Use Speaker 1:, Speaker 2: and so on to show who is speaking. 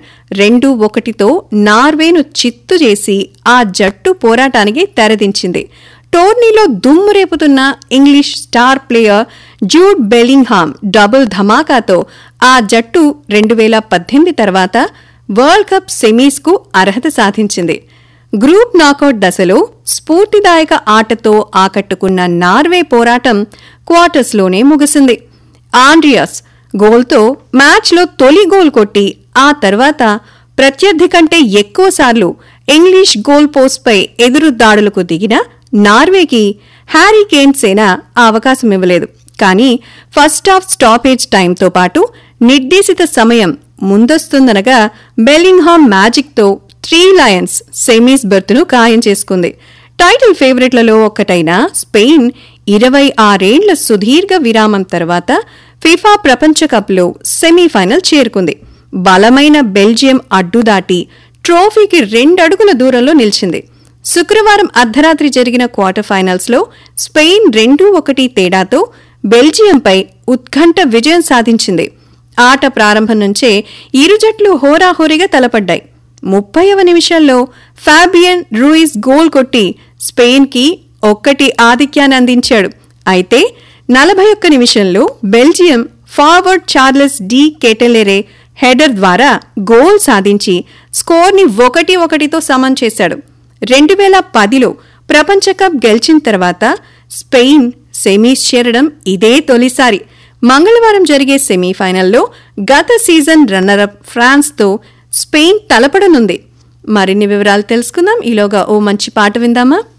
Speaker 1: రెండు ఒకటితో నార్వేను చిత్తు చేసి ఆ జట్టు పోరాటానికి తెరదించింది టోర్నీలో దుమ్ము రేపుతున్న English star player Jude Bellingham double ధమాకాతో ఆ జట్టు రెండు వేల పద్దెనిమిది తర్వాత వరల్డ్ కప్ సెమీస్కు అర్హత సాధించింది గ్రూప్ నాకౌట్ దశలో స్ఫూర్తిదాయక ఆటతో ఆకట్టుకున్న నార్వే పోరాటం క్వార్టర్స్లోనే ముగిసింది ఆండ్రియాస్ గోల్తో మ్యాచ్లో తొలి గోల్ కొట్టి ఆ తర్వాత ప్రత్యర్థి కంటే ఎక్కువసార్లు ఇంగ్లీష్ గోల్ పోస్ట్పై ఎదురు దాడులకు దిగిన నార్వేకి హ్యారీ కేన్ సేన ఆ అవకాశం ఇవ్వలేదు కానీ ఫస్ట్ హాఫ్ స్టాపేజ్ టైంతో పాటు నిర్దేశిత సమయం ముందొస్తుందనగా బెల్లింగ్హామ్ మ్యాజిక్తో త్రీ లయన్స్ సెమీస్ బెర్త్ను ఖాయం చేసుకుంది టైటిల్ ఫేవరెట్లలో ఒక్కటైన స్పెయిన్ ఇరవై ఆరేండ్ల సుదీర్ఘ విరామం తర్వాత ఫిఫా ప్రపంచ కప్లో సెమీఫైనల్ చేరుకుంది బలమైన బెల్జియం అడ్డుదాటి ట్రోఫీకి రెండడుగుల దూరంలో నిలిచింది శుక్రవారం అర్ధరాత్రి జరిగిన క్వార్టర్ ఫైనల్స్లో స్పెయిన్ రెండు ఒకటి తేడాతో బెల్జియంపై ఉత్కంఠ విజయం సాధించింది ఆట ప్రారంభం నుంచే ఇరు జట్లు హోరాహోరీగా తలపడ్డాయి ముప్పైవ నిమిషంలో ఫాబియన్ రూయిస్ గోల్ కొట్టి స్పెయిన్కి ఒక్కటి ఆధిక్యాన్ని అందించాడు అయితే నలభై ఒక్క నిమిషంలో Belgium forward Charles De Ketelaere header ద్వారా గోల్ సాధించి స్కోర్ని ఒకటి ఒకటితో సమం చేశాడు రెండు వేల పదిలో ప్రపంచ కప్ గెలిచిన తర్వాత స్పెయిన్ సెమీస్ చేరడం ఇదే తొలిసారి మంగళవారం జరిగే సెమీఫైనల్లో గత సీజన్ రన్నరప్ ఫ్రాన్స్తో స్పెయిన్ తలపడనుంది మరిన్ని వివరాలు తెలుసుకుందాం ఈలోగా ఓ మంచి పాట విందామా